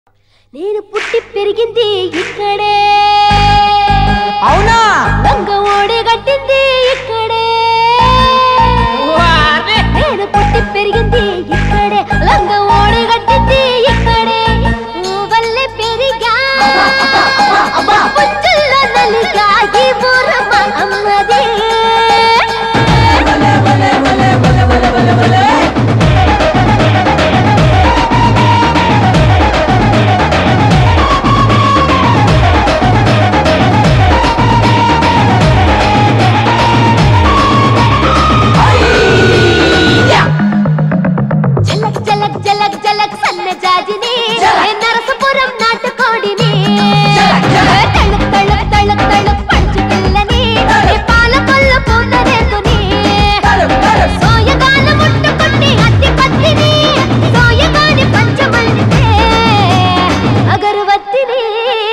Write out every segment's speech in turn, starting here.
నేను పుట్టి పెరిగింది ఇక్కడే అవునా లంగ ఓడి కట్టింది ఇక్కడే వారే. నేను పుట్టి పెరిగింది ఇక్కడే లంగ ఓడి కట్టింది ఇక్కడే వల్లే పెరిగా పుచ్చుల్లో నలిగా ఈ ఊరమ్మ అమ్మదే జలక్ జలక్ జలక్ జలక్ సన్న జాజిని నరసపురం నాటుకోడిని తళుక్ తళుక్ తళుక్ తళుక్ పంచు పిల్లని పాల పల్ల పూల రేకుని సోయగాల ముట్టుకుని అట్టి పత్తిని సోయగాని పంచమల్లితే అగరవత్తిని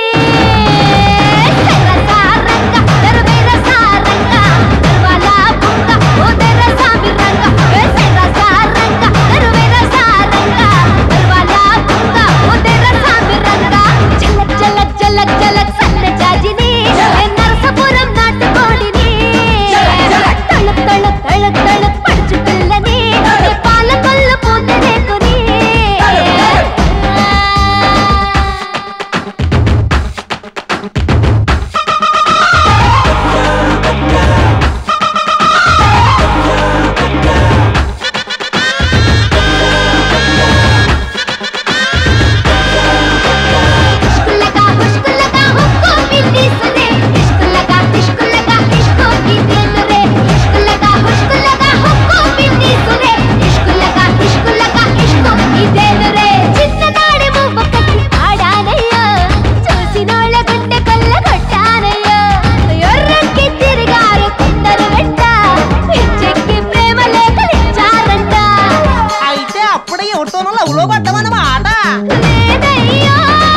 సరసారంగ దరవేర సారంగ దర్వాల బుంగ ఓ దర సామిరంగ సరసారంగ దరవేర సారంగ దర్వాల బుంగ ఓ దర సామిరంగ జలక్ జలక్ జలక్ జలక్ సన్న జాజిని నరసపురం నాటుకోడిని తళుక్ తళుక్ తళుక్ తళుక్ పడుచు పిల్లని పాల కొల్ల పూత రేకుని ఇష్కులగా హుష్కులగా హుక్కో పిల్లిసునే ఇష్కులగా ఇష్కులగా ఇష్కో గిదెనురే ఇష్కులగా హుష్కులగా హుక్కో పిల్లిసునే ఇష్కులగా ఇష్కులగా ఇష్కో గిదెనురే చిన్ననాడి మువ్వ కట్టి ఆడానయ్యో చూసినోళ్ళ గుండె కొల్ల కొట్టానయ్యో ఎర్రకి తిరిగారు కొందరు వెంట పిచ్చెక్కి ప్రేమ లేఖలిచ్చారంట అయితే అప్పుడే ఎవరితోనో లవ్ లో పడ్డామన్నమాట లేదయ్యా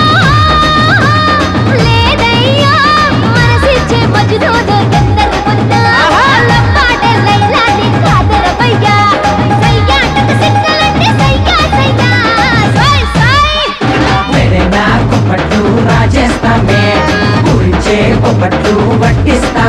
లేదయ్యా మనసిచ్చే మజ్నూను ఎందరు ఉన్నా లప్పాట లైలాని కాదరవయ్యా సయ్యాటక సిక్కలంటే సయ్యా సయ్యా సయ్ సయ్ మెరైనా కొప్పట్లు రాజేస్తామే గురించే కొప్పట్లు పట్టిస్తా